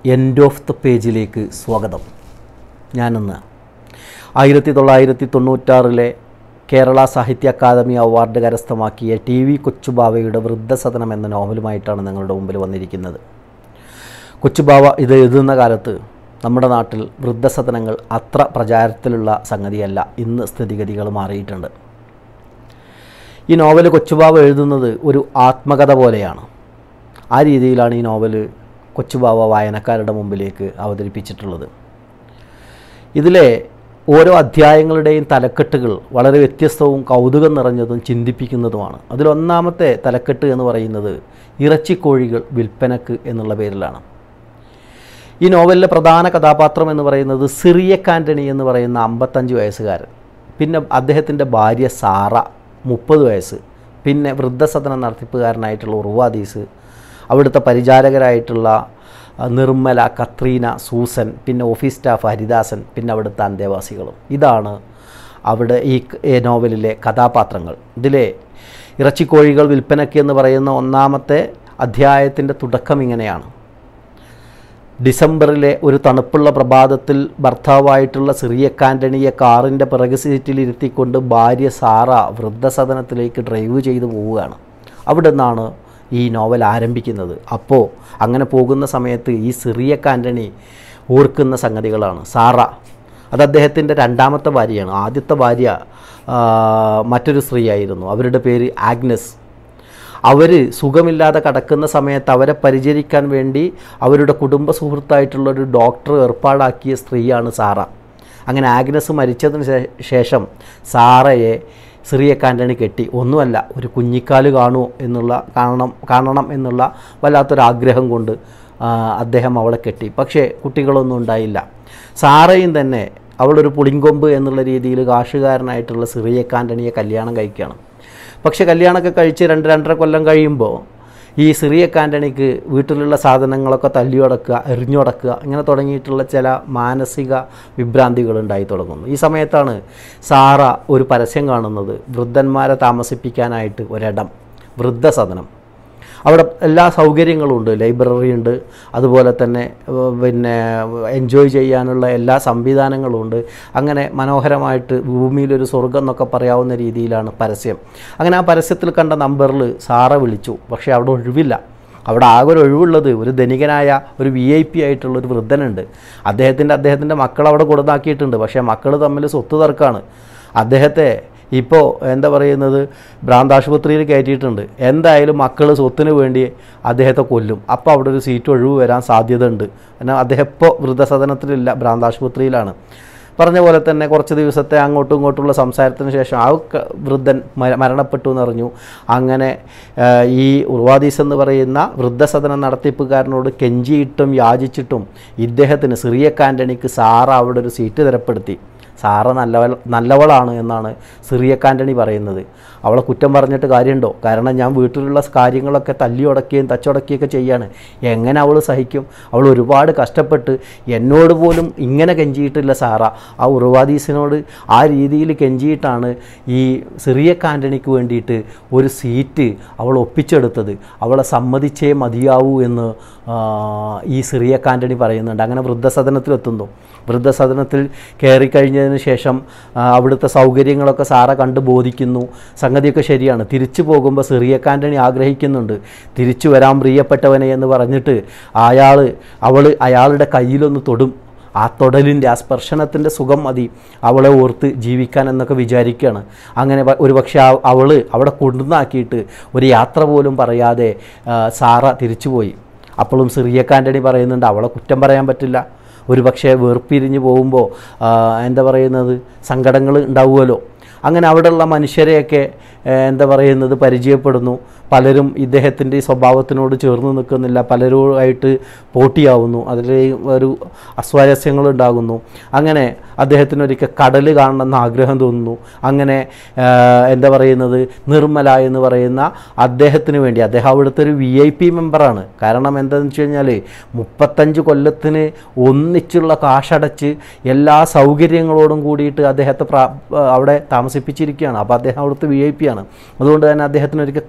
end of the പേജിലേക്ക് സ്വാഗതം ഞാനിന്ന് ആയിരത്തി തൊള്ളായിരത്തി തൊണ്ണൂറ്റാറിലെ കേരള സാഹിത്യ അക്കാദമി അവാർഡ് കരസ്ഥമാക്കിയ ടി വി കൊച്ചുബാവയുടെ വൃദ്ധസദനം എന്ന നോവലുമായിട്ടാണ് നിങ്ങളുടെ മുമ്പിൽ വന്നിരിക്കുന്നത് കൊച്ചുബാവ ഇത് എഴുതുന്ന കാലത്ത് നമ്മുടെ നാട്ടിൽ വൃദ്ധസദനങ്ങൾ അത്ര പ്രചാരത്തിലുള്ള സംഗതിയല്ല ഇന്ന് സ്ഥിതിഗതികൾ മാറിയിട്ടുണ്ട് ഈ നോവൽ കൊച്ചുബാവ എഴുതുന്നത് ഒരു ആത്മകഥ പോലെയാണ് ആ രീതിയിലാണ് ഈ നോവൽ കൊച്ചുബാവ വായനക്കാരുടെ മുമ്പിലേക്ക് അവതരിപ്പിച്ചിട്ടുള്ളത് ഇതിലെ ഓരോ അധ്യായങ്ങളുടെയും തലക്കെട്ടുകൾ വളരെ വ്യത്യസ്തവും കൗതുകം നിറഞ്ഞതും ചിന്തിപ്പിക്കുന്നതുമാണ് അതിലൊന്നാമത്തെ തലക്കെട്ട് എന്ന് പറയുന്നത് ഇറച്ചിക്കോഴികൾ വിൽപ്പനക്ക് എന്നുള്ള പേരിലാണ് ഈ നോവലിലെ പ്രധാന കഥാപാത്രം എന്ന് പറയുന്നത് സിറിയക് ആൻ്റണി എന്ന് പറയുന്ന അമ്പത്തഞ്ച് വയസ്സുകാരൻ പിന്നെ അദ്ദേഹത്തിൻ്റെ ഭാര്യ സാറ മുപ്പത് വയസ്സ് പിന്നെ വൃദ്ധസദന നടത്തിപ്പുകാരനായിട്ടുള്ള ഉറുവാദീസ് അവിടുത്തെ പരിചാരകരായിട്ടുള്ള അഹ്, നിർമ്മല കത്രീന സൂസൻ പിന്നെ ഓഫീസ് സ്റ്റാഫ് ഹരിദാസൻ പിന്നെ അവിടുത്തെ അന്തേവാസികളും ഇതാണ് അവിടെ ഈ ക- ഈ നോവലിലെ കഥാപാത്രങ്ങൾ ഇതിലെ ഇറച്ചിക്കോഴികൾ വിൽപ്പനയ്ക്ക് എന്ന് പറയുന്ന ഒന്നാമത്തെ അധ്യായത്തിൻ്റെ തുടക്കം ഇങ്ങനെയാണ് ഡിസംബറിലെ ഒരു തണുപ്പുള്ള പ്രഭാതത്തിൽ ഭർത്താവായിട്ടുള്ള സിറിയക് ആൻ്റണിയെ കാറിൻ്റെ പിറകു സീറ്റിലിരുത്തിക്കൊണ്ട് ഭാര്യ സാറ വൃദ്ധസദനത്തിലേക്ക് ഡ്രൈവ് ചെയ്തു പോവുകയാണ് അവിടെ നിന്നാണ് ഈ നോവൽ ആരംഭിക്കുന്നത് അപ്പോൾ അങ്ങനെ പോകുന്ന സമയത്ത് ഈ സിറിയക് ആൻ്റണി ഓർക്കുന്ന സംഗതികളാണ് സാറ അത് അദ്ദേഹത്തിൻ്റെ രണ്ടാമത്തെ ഭാര്യയാണ് ആദ്യത്തെ ഭാര്യ ആ, മറ്റൊരു സ്ത്രീയായിരുന്നു അവരുടെ പേര് ആഗ്നസ് അവർ സുഖമില്ലാതെ കിടക്കുന്ന സമയത്ത് അവരെ പരിചരിക്കാൻ വേണ്ടി അവരുടെ കുടുംബ സുഹൃത്തായിട്ടുള്ള ഒരു ഡോക്ടർ ഏർപ്പാടാക്കിയ സ്ത്രീയാണ് സാറ അങ്ങനെ ആഗ്നസ് മരിച്ചതിന് ശേ- ശേഷം സാറയെ സിറിയക് ആൻ്റണി കെട്ടി ഒന്നുമല്ല ഒരു കുഞ്ഞിക്കാല് കാണുമോ എന്നുള്ള കാണണം കാണണം എന്നുള്ള വല്ലാത്തൊരാഗ്രഹം കൊണ്ട് ആ, അദ്ദേഹം അവളെ കെട്ടി പക്ഷേ കുട്ടികളൊന്നും ഉണ്ടായില്ല സാറയും തന്നെ അവളൊരു പുളിങ്കൊമ്പ് എന്നുള്ള രീതിയിൽ കാശുകാരനായിട്ടുള്ള സിറിയക് ആൻ്റണിയെ കല്യാണം കഴിക്കുകയാണ് പക്ഷെ കല്യാണമൊക്കെ കഴിച്ച് രണ്ട് രണ്ടര കൊല്ലം കഴിയുമ്പോൾ ഈ സിറിയക് ആൻ്റണിക്ക് വീട്ടിലുള്ള സാധനങ്ങളൊക്കെ തല്ലിയുടക്കുക എറിഞ്ഞുടക്കുക ഇങ്ങനെ തുടങ്ങിയിട്ടുള്ള ചില മാനസിക വിഭ്രാന്തികൾ ഉണ്ടായി തുടങ്ങുന്നു ഈ സമയത്താണ് സാറ ഒരു പരസ്യം കാണുന്നത് വൃദ്ധന്മാരെ താമസിപ്പിക്കാനായിട്ട് ഒരിടം വൃദ്ധസദനം അവിടെ എല്ലാ സൗകര്യങ്ങളും ഉണ്ട് ലൈബ്രറി ഉണ്ട് അതുപോലെ തന്നെ ഏഹ്, പിന്നെ എൻജോയ് ചെയ്യാനുള്ള എല്ലാ സംവിധാനങ്ങളും ഉണ്ട് അങ്ങനെ മനോഹരമായിട്ട് ഭൂമിയിലൊരു സ്വർഗം എന്നൊക്കെ പറയാവുന്ന രീതിയിലാണ് പരസ്യം അങ്ങനെ ആ പരസ്യത്തിൽ കണ്ട നമ്പറിൽ സാറ വിളിച്ചു പക്ഷേ അവിടെ ഒഴിവില്ല അവിടെ ആകെ ഒരു ഒഴിവുള്ളത് ഒരു ധനികനായ ഒരു വി ഐ പി ആയിട്ടുള്ള ഒരു വൃദ്ധനുണ്ട് അദ്ദേഹത്തിൻ്റെ അദ്ദേഹത്തിൻ്റെ മക്കൾ അവിടെ കൊടുന്നാക്കിയിട്ടുണ്ട് പക്ഷേ മക്കൾ തമ്മിൽ സ്വത്ത് തർക്കമാണ് അദ്ദേഹത്തെ ഇപ്പോൾ എന്താ പറയുന്നത് ഭ്രാന്താശുപത്രിയിൽ കയറ്റിയിട്ടുണ്ട് എന്തായാലും മക്കൾ സ്വത്തിന് വേണ്ടി അദ്ദേഹത്തെ കൊല്ലും അപ്പോൾ അവിടെ ഒരു സീറ്റ് ഒഴിവ് വരാൻ സാധ്യത ഉണ്ട് എന്നാൽ അദ്ദേഹം ഇപ്പോൾ വൃദ്ധസദനത്തിലില്ല ഭ്രാന്താശുപത്രിയിലാണ് പറഞ്ഞ പോലെ തന്നെ കുറച്ച് ദിവസത്തെ അങ്ങോട്ടും ഇങ്ങോട്ടുള്ള സംസാരത്തിന് ശേഷം ആ ക- വൃദ്ധൻ മര- മരണപ്പെട്ടു എന്നറിഞ്ഞു അങ്ങനെ ആ, ഈ ഉർവാദീസ് എന്ന് പറയുന്ന വൃദ്ധസദന നടത്തിപ്പുകാരനോട് കെഞ്ചിയിട്ടും യാചിച്ചിട്ടും ഇദ്ദേഹത്തിന് സിറിയക് ആൻ്റണിക്ക് സാറ അവിടെ ഒരു സീറ്റ് തരപ്പെടുത്തി സാറ നല്ലവൾ നല്ലവളാണ് എന്നാണ് സിറിയക് ആൻ്റണി പറയുന്നത് അവളെ കുറ്റം പറഞ്ഞിട്ട് കാര്യമുണ്ടോ കാരണം ഞാൻ വീട്ടിലുള്ള കാര്യങ്ങളൊക്കെ തല്ലിയുടക്കുകയും തച്ചുടക്കുകയൊക്കെ ചെയ്യാണ് എങ്ങനെ അവൾ സഹിക്കും അവൾ ഒരുപാട് കഷ്ടപ്പെട്ട് എന്നോട് പോലും ഇങ്ങനെ കെഞ്ചിയിട്ടില്ല സാറ ആ ഉറുവാദീസിനോട് ആ രീതിയിൽ കെഞ്ചിയിട്ടാണ് ഈ സിറിയക് ആൻ്റണിക്ക് വേണ്ടിയിട്ട് ഒരു സീറ്റ് അവൾ ഒപ്പിച്ചെടുത്തത് അവളെ സമ്മതിച്ചേ മതിയാവൂ എന്ന് ആ, ഈ സിറിയക് ആൻ്റണി പറയുന്നുണ്ട് അങ്ങനെ വൃദ്ധസദനത്തിലെത്തുന്നു വൃദ്ധസദനത്തിൽ കയറിക്കഴിഞ്ഞതിന് ശേഷം ആ, അവിടുത്തെ സൗകര്യങ്ങളൊക്കെ സാറ കണ്ട് ബോധിക്കുന്നു സംഗതിയൊക്കെ ശരിയാണ് തിരിച്ചു പോകുമ്പോൾ സിറിയക് ആൻ്റണി ആഗ്രഹിക്കുന്നുണ്ട് തിരിച്ചു വരാൻ പ്രിയപ്പെട്ടവനെ എന്ന് പറഞ്ഞിട്ട് അയാൾ അവൾ അയാളുടെ കയ്യിലൊന്ന് തൊടും ആ തൊടലിൻ്റെ ആ സ്പർശനത്തിൻ്റെ സുഖം മതി അവളെ ഓർത്ത് ജീവിക്കാൻ എന്നൊക്കെ വിചാരിക്കുകയാണ് അങ്ങനെ വ- ഒരു പക്ഷേ അവൾ അവിടെ കൊണ്ടുവന്നാക്കിയിട്ട് ഒരു യാത്ര പോലും പറയാതെ ആ, സാറ തിരിച്ചുപോയി അപ്പോഴും സിറിയക് ആൻ്റണി പറയുന്നുണ്ട് അവളെ കുറ്റം പറയാൻ പറ്റില്ല ഒരു പക്ഷേ വേർപിരിഞ്ഞ് പോകുമ്പോൾ എന്താ പറയുന്നത് സങ്കടങ്ങൾ ഉണ്ടാവുമല്ലോ അങ്ങനെ അവിടെയുള്ള മനുഷ്യരെയൊക്കെ ഏഹ്, എന്താ പറയുന്നത് പരിചയപ്പെടുന്നു പലരും ഇദ്ദേഹത്തിൻ്റെ ഈ സ്വഭാവത്തിനോട് ചേർന്ന് നിൽക്കുന്നില്ല പലരുമായിട്ട് പോട്ടിയാവുന്നു അതിൽ ഒരു അസ്വാരസ്യങ്ങൾ ഉണ്ടാകുന്നു അങ്ങനെ അദ്ദേഹത്തിന് ഒരിക്കൽ കടൽ കാണണമെന്ന് ആഗ്രഹം തോന്നുന്നു അങ്ങനെ ഏഹ്, എന്താ പറയുന്നത് നിർമ്മല എന്ന് പറയുന്ന അദ്ദേഹത്തിന് വേണ്ടി അദ്ദേഹം അവിടുത്തെ ഒരു വി ഐ പി മെമ്പറാണ് കാരണം എന്താണെന്ന് വെച്ച് കഴിഞ്ഞാൽ മുപ്പത്തഞ്ച് കൊല്ലത്തിന് ഒന്നിച്ചുള്ള കാശടച്ച് എല്ലാ സൗകര്യങ്ങളോടും കൂടിയിട്ട് അദ്ദേഹത്തെ പ്രാ അവിടെ താമസിപ്പിച്ചിരിക്കുകയാണ് അപ്പോൾ അദ്ദേഹം അവിടുത്തെ വി ഐ പി ആണ് അതുകൊണ്ട് തന്നെ അദ്ദേഹത്തിന് ഒരിക്കൽ കടൽ കാണണം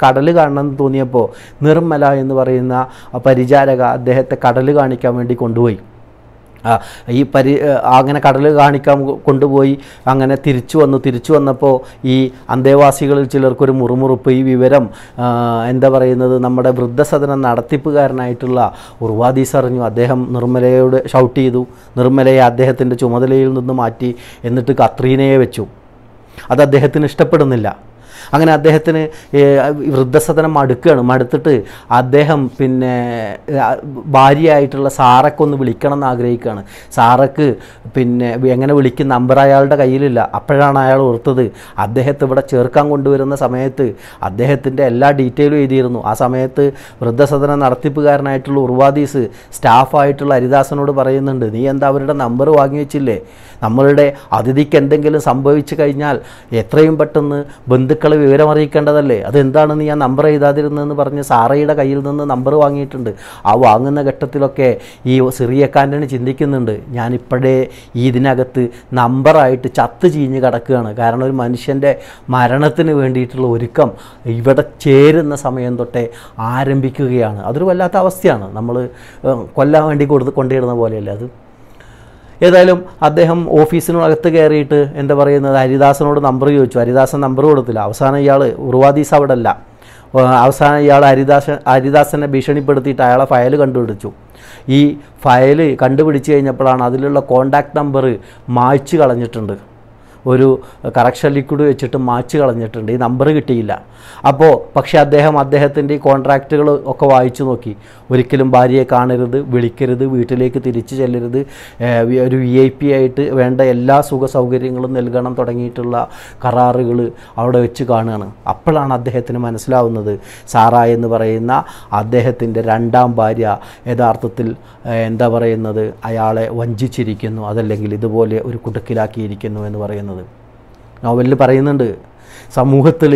കാണണമെന്ന് തോന്നിയപ്പോൾ നിർമ്മല എന്ന് പറയുന്ന ആ പരിചാരക അദ്ദേഹത്തെ കടൽ കാണിക്കാൻ വേണ്ടി കൊണ്ടുപോയി ആ, ഈ പരി ആ, അങ്ങനെ കടൽ കാണിക്കാൻ കൊ- കൊണ്ടുപോയി അങ്ങനെ തിരിച്ചു വന്നു തിരിച്ചു വന്നപ്പോൾ ഈ അന്തേവാസികളിൽ ചിലർക്കൊരു മുറുമുറുപ്പ് ഈ വിവരം ആ, എന്താ പറയുന്നത് നമ്മുടെ വൃദ്ധസദനം നടത്തിപ്പുകാരനായിട്ടുള്ള ഉർവാദീസ് അറിഞ്ഞു അദ്ദേഹം നിർമ്മലയോട് ഷൗട്ട് ചെയ്തു നിർമ്മലയെ അദ്ദേഹത്തിൻ്റെ ചുമതലയിൽ നിന്ന് മാറ്റി എന്നിട്ട് കത്രീനയെ വെച്ചു അത് അദ്ദേഹത്തിന് ഇഷ്ടപ്പെടുന്നില്ല അങ്ങനെ അദ്ദേഹത്തിന് ഏ, വൃദ്ധസദനം മടുക്കുകയാണ് മടുത്തിട്ട് അദ്ദേഹം പിന്നെ ആ, ഭാര്യയായിട്ടുള്ള സാറൊക്കെ ഒന്ന് വിളിക്കണം എന്ന് ആഗ്രഹിക്കുകയാണ് സാറക്ക് പിന്നെ എങ്ങനെ വിളിക്കുന്ന നമ്പർ അയാളുടെ കയ്യിലില്ല അപ്പോഴാണ് അയാൾ ഓർത്തത് അദ്ദേഹത്തെ ഇവിടെ ചേർക്കാൻ കൊണ്ടുവരുന്ന സമയത്ത് അദ്ദേഹത്തിൻ്റെ എല്ലാ ഡീറ്റെയിലും എഴുതിയിരുന്നു ആ സമയത്ത് വൃദ്ധസദനം നടത്തിപ്പുകാരനായിട്ടുള്ള ഉർവാദീസ് സ്റ്റാഫായിട്ടുള്ള ഹരിദാസനോട് പറയുന്നുണ്ട് നീ എന്താ അവരുടെ നമ്പർ വാങ്ങി വെച്ചില്ലേ നമ്മളുടെ അതിഥിക്ക് എന്തെങ്കിലും സംഭവിച്ചു കഴിഞ്ഞാൽ എത്രയും പെട്ടെന്ന് ബന്ധുക്കളെ വിവരം അറിയിക്കേണ്ടതല്ലേ അതെന്താണ് നീ ആ നമ്പർ എഴുതാതിരുന്നതെന്ന് പറഞ്ഞ് സാറയുടെ കയ്യിൽ നിന്ന് നമ്പർ വാങ്ങിയിട്ടുണ്ട് ആ വാങ്ങുന്ന ഘട്ടത്തിലൊക്കെ ഈ സിറിയക്കാൻ്റണി ചിന്തിക്കുന്നുണ്ട് ഞാനിപ്പോഴേ ഈ ഇതിനകത്ത് നമ്പറായിട്ട് ചത്ത് ചീഞ്ഞ് കിടക്കുകയാണ് കാരണം ഒരു മനുഷ്യൻ്റെ മരണത്തിന് വേണ്ടിയിട്ടുള്ള ഒരുക്കം ഇവിടെ ചേരുന്ന സമയം തൊട്ടേ ആരംഭിക്കുകയാണ് അതൊരു വല്ലാത്ത അവസ്ഥയാണ് നമ്മൾ കൊല്ലാൻ വേണ്ടി കൊടുത്ത് കൊണ്ടിടുന്ന പോലെയല്ലേ അത് ഏതായാലും അദ്ദേഹം ഓഫീസിനകത്ത് കയറിയിട്ട് എന്താ പറയുന്നത് ഹരിദാസനോട് നമ്പർ ചോദിച്ചു ഹരിദാസൻ നമ്പർ കൊടുത്തില്ല അവസാനം ഇയാൾ ഉറുവാദീസ് അവിടെ അല്ല ആ, അവസാനം ഇയാൾ ഹരിദാസൻ ഹരിദാസനെ ഭീഷണിപ്പെടുത്തിയിട്ട് അയാളെ ഫയൽ കണ്ടുപിടിച്ചു ഈ ഫയൽ കണ്ടുപിടിച്ച് കഴിഞ്ഞപ്പോഴാണ് അതിലുള്ള കോണ്ടാക്ട് നമ്പർ മായ്ച്ചു കളഞ്ഞിട്ടുണ്ട് ഒരു കറക്ഷൻ ലിക്വിഡ് വെച്ചിട്ട് മാച്ച് കളഞ്ഞിട്ടുണ്ട് ഈ നമ്പർ കിട്ടിയില്ല അപ്പോൾ പക്ഷേ അദ്ദേഹം അദ്ദേഹത്തിൻ്റെ ഈ കോൺട്രാക്റ്റുകൾ ഒക്കെ വായിച്ചു നോക്കി ഒരിക്കലും ഭാര്യയെ കാണരുത് വിളിക്കരുത് വീട്ടിലേക്ക് തിരിച്ചു ചെല്ലരുത് ഏഹ് വി- ഒരു വി ഐ പി ആയിട്ട് വേണ്ട എല്ലാ സുഖ സൗകര്യങ്ങളും നൽകണം തുടങ്ങിയിട്ടുള്ള കരാറുകൾ അവിടെ വെച്ച് കാണുകയാണ് അപ്പോഴാണ് അദ്ദേഹത്തിന് മനസ്സിലാവുന്നത് സാറ എന്ന് പറയുന്ന അദ്ദേഹത്തിൻ്റെ രണ്ടാം ഭാര്യ യഥാർത്ഥത്തിൽ ഏഹ് എന്താ പറയുന്നത് അയാളെ വഞ്ചിച്ചിരിക്കുന്നു അതല്ലെങ്കിൽ ഇതുപോലെ ഒരു കുടുക്കിലാക്കിയിരിക്കുന്നു എന്ന് പറയുന്നത് നോവലിൽ പറയുന്നുണ്ട് സമൂഹത്തിൽ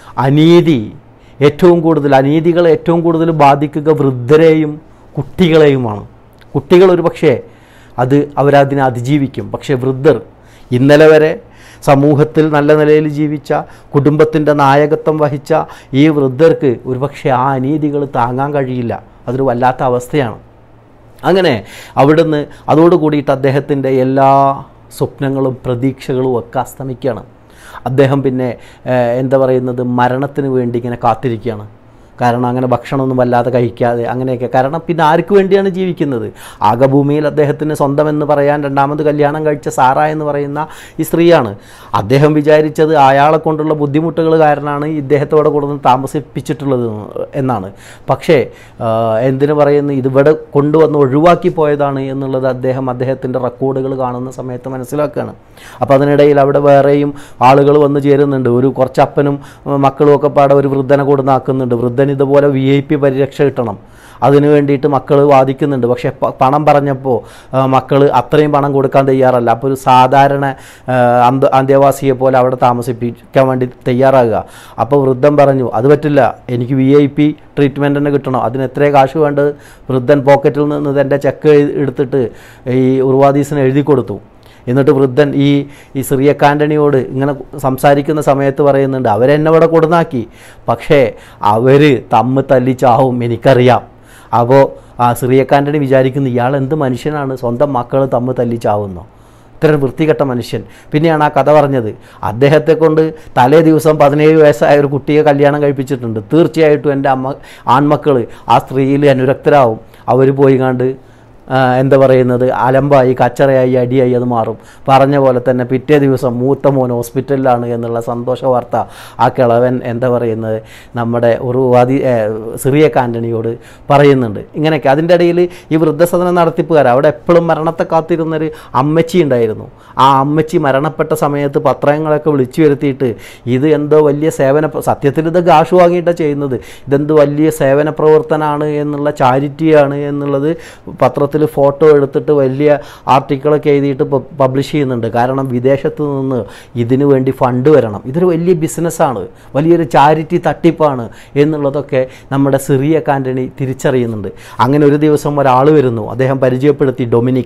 അനീതി ഏറ്റവും കൂടുതൽ അനീതികൾ ഏറ്റവും കൂടുതൽ ബാധിക്കുക വൃദ്ധരെയും കുട്ടികളെയുമാണ് കുട്ടികൾ ഒരു പക്ഷേ അത് അവരതിനെ അതിജീവിക്കും പക്ഷേ വൃദ്ധർ ഇന്നലെ വരെ സമൂഹത്തിൽ നല്ല നിലയിൽ ജീവിച്ച കുടുംബത്തിൻ്റെ നായകത്വം വഹിച്ച ഈ വൃദ്ധർക്ക് ഒരുപക്ഷെ ആ അനീതികൾ താങ്ങാൻ കഴിയില്ല അതൊരു വല്ലാത്ത അവസ്ഥയാണ് അങ്ങനെ അവിടുന്ന് അതോട് കൂടിയിട്ട് അദ്ദേഹത്തിൻ്റെ എല്ലാ സ്വപ്നങ്ങളും പ്രതീക്ഷകളും ഒക്കെ അസ്തമിക്കുകയാണ് അദ്ദേഹം പിന്നെ ഏഹ്, എന്താ പറയുന്നത് മരണത്തിന് വേണ്ടി ഇങ്ങനെ കാത്തിരിക്കുകയാണ് കാരണം അങ്ങനെ ഭക്ഷണമൊന്നും വല്ലാതെ കഴിക്കാതെ അങ്ങനെയൊക്കെ കാരണം പിന്നെ ആർക്ക് വേണ്ടിയാണ് ജീവിക്കുന്നത് ആകഭൂമിയിൽ അദ്ദേഹത്തിന് സ്വന്തമെന്ന് പറയാൻ രണ്ടാമത് കല്യാണം കഴിച്ച സാറ എന്ന് പറയുന്ന ഈ സ്ത്രീയാണ് അദ്ദേഹം വിചാരിച്ചത് അയാളെ കൊണ്ടുള്ള ബുദ്ധിമുട്ടുകൾ കാരണമാണ് ഇദ്ദേഹത്തോടെ കൊടുന്ന് താമസിപ്പിച്ചിട്ടുള്ളത് എന്നാണ് പക്ഷേ ആ, എന്തിനു പറയുന്നു ഇതിവിടെ കൊണ്ടുവന്ന് ഒഴിവാക്കി പോയതാണ് എന്നുള്ളത് അദ്ദേഹം അദ്ദേഹത്തിൻ്റെ റെക്കോർഡുകൾ കാണുന്ന സമയത്ത് മനസ്സിലാക്കുകയാണ് അപ്പോൾ അതിനിടയിൽ അവിടെ വേറെയും ആളുകൾ വന്ന് ചേരുന്നുണ്ട് ഒരു കുറച്ച് അപ്പനും ഉം, മക്കളും ഒക്കെ പാടെ ഒരു വൃദ്ധനെ കൊടുന്നാക്കുന്നുണ്ട് വൃദ്ധൻ ഇതുപോലെ വി ഐ പി പരിരക്ഷ കിട്ടണം അതിന് വേണ്ടിയിട്ട് മക്കൾ വാദിക്കുന്നുണ്ട് പക്ഷേ പ- പണം പറഞ്ഞപ്പോൾ മക്കൾ അത്രയും പണം കൊടുക്കാൻ തയ്യാറല്ല അപ്പോൾ ഒരു സാധാരണ ആ, അന്ത അന്തേവാസിയെ പോലെ അവിടെ താമസിപ്പിക്കാൻ വേണ്ടി തയ്യാറാകുക അപ്പോൾ വൃദ്ധൻ പറഞ്ഞു അത് പറ്റില്ല എനിക്ക് വി ഐ പി ട്രീറ്റ്മെൻറ്റ് തന്നെ കിട്ടണം അതിന് എത്രയും കാശ് വേണ്ടത് വൃദ്ധൻ പോക്കറ്റിൽ നിന്ന് തൻ്റെ ചെക്ക് എടുത്തിട്ട് ഈ ഉർവാദീസിന് എഴുതി കൊടുത്തു എന്നിട്ട് വൃദ്ധൻ ഈ ഈ സിറിയക്ക് ആൻ്റണിയോട് ഇങ്ങനെ സംസാരിക്കുന്ന സമയത്ത് പറയുന്നുണ്ട് അവരെന്നെ ഇവിടെ കൊടുന്നാക്കി പക്ഷേ അവർ തമ്മ് തല്ലിച്ചാവും എനിക്കറിയാം അപ്പോൾ ആ സിറിയക്ക് ആൻ്റണി വിചാരിക്കുന്നു ഇയാൾ എന്ത് മനുഷ്യനാണ് സ്വന്തം മക്കൾ തമ്മ് തല്ലിച്ചാവുന്നോ ഇത്ര വൃത്തികെട്ട മനുഷ്യൻ പിന്നെയാണ് ആ കഥ പറഞ്ഞത് അദ്ദേഹത്തെ കൊണ്ട് തലേ ദിവസം പതിനേഴ് വയസ്സായ ഒരു കുട്ടിയെ കല്യാണം കഴിപ്പിച്ചിട്ടുണ്ട് തീർച്ചയായിട്ടും എൻ്റെ അമ്മ ആൺമക്കൾ ആ സ്ത്രീയിൽ അനുരക്തരാവും അവർ പോയി കണ്ട് ആ, എന്താ പറയുന്നത് അലമ്പായി കച്ചറയായി അടിയായി അത് മാറും പറഞ്ഞ പോലെ തന്നെ പിറ്റേ ദിവസം മൂത്ത മോൻ ഹോസ്പിറ്റലിലാണ് എന്നുള്ള സന്തോഷ വാർത്ത ആ കിളവൻ എന്താ പറയുന്നത് നമ്മുടെ ഒരു അതി സിറിയക്ക് ആൻ്റണിയോട് പറയുന്നുണ്ട് ഇങ്ങനെയൊക്കെ അതിൻ്റെ ഇടയിൽ ഈ വൃദ്ധസദനം നടത്തിപ്പുകാർ അവിടെ എപ്പോഴും മരണത്തെ കാത്തിരുന്നൊരു അമ്മച്ചി ഉണ്ടായിരുന്നു ആ അമ്മച്ചി മരണപ്പെട്ട സമയത്ത് പത്രങ്ങളൊക്കെ വിളിച്ചു വരുത്തിയിട്ട് ഇത് എന്തോ വലിയ സേവന പ്ര- സത്യത്തിൽ ഇത് കാശ് വാങ്ങിയിട്ടാണ് ചെയ്യുന്നത് ഇതെന്ത് വലിയ സേവന പ്രവർത്തനമാണ് എന്നുള്ള ചാരിറ്റിയാണ് എന്നുള്ളത് പത്രത്തിൽ ഫോട്ടോ എടുത്തിട്ട് വലിയ ആർട്ടിക്കിളൊക്കെ എഴുതിയിട്ട് പബ്ലിഷ് ചെയ്യുന്നുണ്ട് കാരണം വിദേശത്ത് നിന്ന് ഇതിനു വേണ്ടി ഫണ്ട് വരണം ഇതൊരു വലിയ ബിസിനസ്സാണ് വലിയൊരു ചാരിറ്റി തട്ടിപ്പാണ് എന്നുള്ളതൊക്കെ നമ്മുടെ സിറിയ ആൻ്റണി തിരിച്ചറിയുന്നുണ്ട് അങ്ങനെ ഒരു ദിവസം ഒരാൾ വരുന്നു അദ്ദേഹം പരിചയപ്പെടുത്തി ഡൊമിനിക്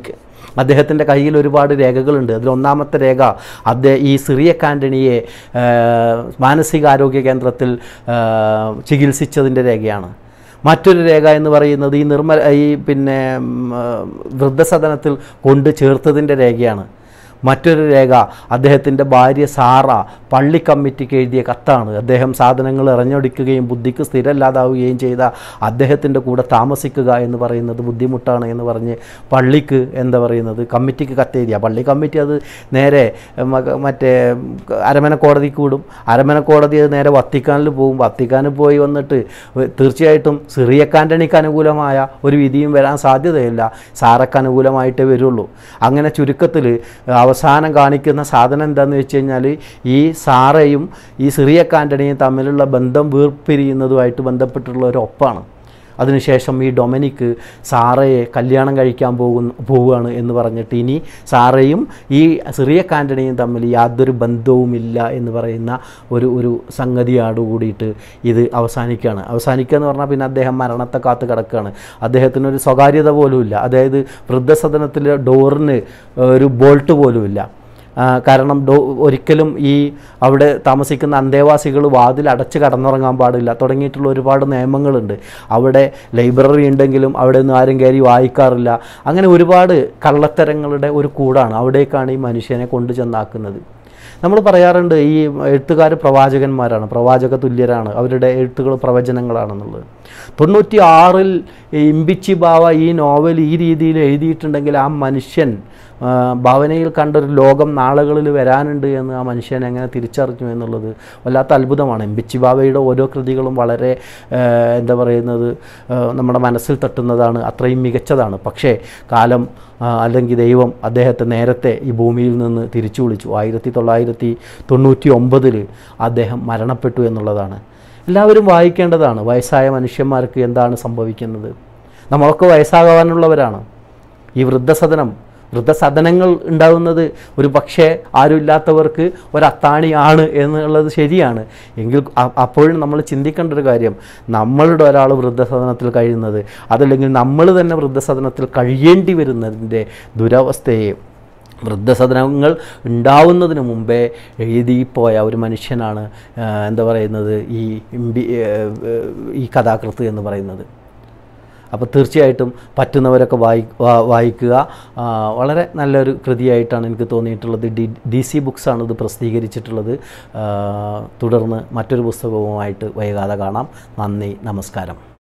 അദ്ദേഹത്തിൻ്റെ കയ്യിൽ ഒരുപാട് രേഖകളുണ്ട് അതിൽ ഒന്നാമത്തെ രേഖ അദ്ദേഹം ഈ സിറിയക് ആൻ്റണിയെ ആ, മാനസികാരോഗ്യ കേന്ദ്രത്തിൽ ആ, ചികിത്സിച്ചതിൻ്റെ രേഖയാണ് മറ്റൊരു രേഖ എന്ന് പറയുന്നത് ഈ നിർമ്മല ഈ പിന്നെ ഉം, ആ, വൃദ്ധസദനത്തിൽ കൊണ്ട് ചേർത്തതിൻ്റെ രേഖയാണ് മറ്റൊരു രേഖ അദ്ദേഹത്തിൻ്റെ ഭാര്യ സാറ പള്ളി കമ്മിറ്റിക്ക് എഴുതിയ കത്താണ് അദ്ദേഹം സാധനങ്ങൾ ഇറഞ്ഞൊടിക്കുകയും ബുദ്ധിക്ക് സ്ഥിരമില്ലാതാവുകയും ചെയ്ത അദ്ദേഹത്തിൻ്റെ കൂടെ താമസിക്കുക എന്ന് പറയുന്നത് ബുദ്ധിമുട്ടാണ് എന്ന് പറഞ്ഞ് പള്ളിക്ക് എന്താ പറയുന്നത് കമ്മിറ്റിക്ക് കത്തെഴുതിയ പള്ളി കമ്മിറ്റി അത് നേരെ മ- മറ്റേ അരമന കോടതിക്ക് വിടും അരമന കോടതി അത് നേരെ വത്തിക്കാനിൽ പോകും വത്തിക്കാനിൽ പോയി വന്നിട്ട് തീർച്ചയായിട്ടും സിറിയക്ക് ആൻ്റണിക്ക് അനുകൂലമായ ഒരു വിധിയും വരാൻ സാധ്യതയില്ല സാറക്ക് അനുകൂലമായിട്ടേ വരുള്ളൂ അങ്ങനെ ചുരുക്കത്തിൽ അവസാനം കാണിക്കുന്ന സാധനം എന്താണെന്ന് വെച്ച് കഴിഞ്ഞാൽ ഈ സാറയും ഈ സിറിയക്ക് ആൻ്റണിയും തമ്മിലുള്ള ബന്ധം വീർപ്പിരിയുന്നതുമായിട്ട് ബന്ധപ്പെട്ടുള്ള ഒരു ഒപ്പാണ് അതിനുശേഷം ഈ ഡൊമിനിക്ക് സാറയെ കല്യാണം കഴിക്കാൻ പോകുന്ന പോവുകയാണ് എന്ന് പറഞ്ഞിട്ട് ഇനി സാറയും ഈ സിറിയക്ക് ആൻ്റണിയും തമ്മിൽ യാതൊരു ബന്ധവുമില്ല എന്ന് പറയുന്ന ഒരു ഒരു സംഗതിയോട് കൂടിയിട്ട് ഇത് അവസാനിക്കുകയാണ് അവസാനിക്കുക എന്ന് പറഞ്ഞാൽ പിന്നെ അദ്ദേഹം മരണത്തെ കാത്ത് കിടക്കുകയാണ് അദ്ദേഹത്തിനൊരു സ്വകാര്യത പോലുമില്ല അതായത് വൃദ്ധസദനത്തിലെ ഡോറിന് ഒരു ബോൾട്ട് പോലുമില്ല ആ, കാരണം ഡോ ഒരിക്കലും ഈ അവിടെ താമസിക്കുന്ന അന്തേവാസികൾ വാതിൽ അടച്ച് കടന്നുറങ്ങാൻ പാടില്ല തുടങ്ങിയിട്ടുള്ള ഒരുപാട് നിയമങ്ങളുണ്ട് അവിടെ ലൈബ്രറി ഉണ്ടെങ്കിലും അവിടെ നിന്ന് ആരും കയറി വായിക്കാറില്ല അങ്ങനെ ഒരുപാട് കള്ളത്തരങ്ങളുടെ ഒരു കൂടാണ് അവിടേക്കാണ് ഈ മനുഷ്യനെ കൊണ്ടു ചെന്നാക്കുന്നത് നമ്മൾ പറയാറുണ്ട് ഈ എഴുത്തുകാർ പ്രവാചകന്മാരാണ് പ്രവാചക തുല്യരാണ് അവരുടെ എഴുത്തുകൾ പ്രവചനങ്ങളാണെന്നുള്ളത് തൊണ്ണൂറ്റി ആറിൽ ഇമ്പിച്ചി ബാവ ഈ നോവൽ ഈ രീതിയിൽ എഴുതിയിട്ടുണ്ടെങ്കിൽ ആ മനുഷ്യൻ ആ, ഭാവനയിൽ കണ്ടൊരു ലോകം നാളുകളിൽ വരാനുണ്ട് എന്ന് ആ മനുഷ്യൻ എങ്ങനെ തിരിച്ചറിഞ്ഞു എന്നുള്ളത് വല്ലാത്ത അത്ഭുതമാണ് എംബിച്ചി ബാവയുടെ ഓരോ കൃതികളും വളരെ ആ, എന്താ പറയുന്നത് ആ, നമ്മുടെ മനസ്സിൽ തട്ടുന്നതാണ് അത്രയും മികച്ചതാണ് പക്ഷേ കാലം ആ, അല്ലെങ്കിൽ ദൈവം അദ്ദേഹത്തെ നേരത്തെ ഈ ഭൂമിയിൽ നിന്ന് തിരിച്ചു വിളിച്ചു ആയിരത്തി തൊള്ളായിരത്തി തൊണ്ണൂറ്റി ഒമ്പതിൽ അദ്ദേഹം മരണപ്പെട്ടു എന്നുള്ളതാണ് എല്ലാവരും വായിക്കേണ്ടതാണ് വയസ്സായ മനുഷ്യന്മാർക്ക് എന്താണ് സംഭവിക്കുന്നത് നമ്മളൊക്കെ വയസ്സാകാനുള്ളവരാണ് ഈ വൃദ്ധസദനം വൃദ്ധസദനങ്ങൾ ഉണ്ടാകുന്നത് ഒരു പക്ഷേ ആരുമില്ലാത്തവർക്ക് ഒരു അത്താണിയാണ് എന്നുള്ളത് ശരിയാണ് എങ്കിൽ അ- അപ്പോഴും നമ്മൾ ചിന്തിക്കേണ്ട ഒരു കാര്യം നമ്മളുടെ ഒരാൾ വൃദ്ധസദനത്തിൽ കഴിയുന്നത് അതല്ലെങ്കിൽ നമ്മൾ തന്നെ വൃദ്ധസദനത്തിൽ കഴിയേണ്ടി വരുന്നതിൻ്റെ ദുരവസ്ഥയെ വൃദ്ധസദനങ്ങൾ ഉണ്ടാവുന്നതിന് മുമ്പേ എഴുതിപ്പോയ ഒരു മനുഷ്യനാണ് ആ, എന്താ പറയുന്നത് ഈ ഇമ്പി ഏ, ഏ, ഈ കഥാകൃത്ത് എന്ന് പറയുന്നത് അപ്പോൾ തീർച്ചയായിട്ടും പറ്റുന്നവരൊക്കെ വായി വാ- വായിക്കുക ആ, വളരെ നല്ലൊരു കൃതിയായിട്ടാണ് എനിക്ക് തോന്നിയിട്ടുള്ളത് ഡി ഡി സി ബുക്സാണ് ഇത് പ്രസിദ്ധീകരിച്ചിട്ടുള്ളത് ആ, തുടർന്ന് മറ്റൊരു പുസ്തകവുമായിട്ട് വൈകാതെ കാണാം നന്ദി നമസ്കാരം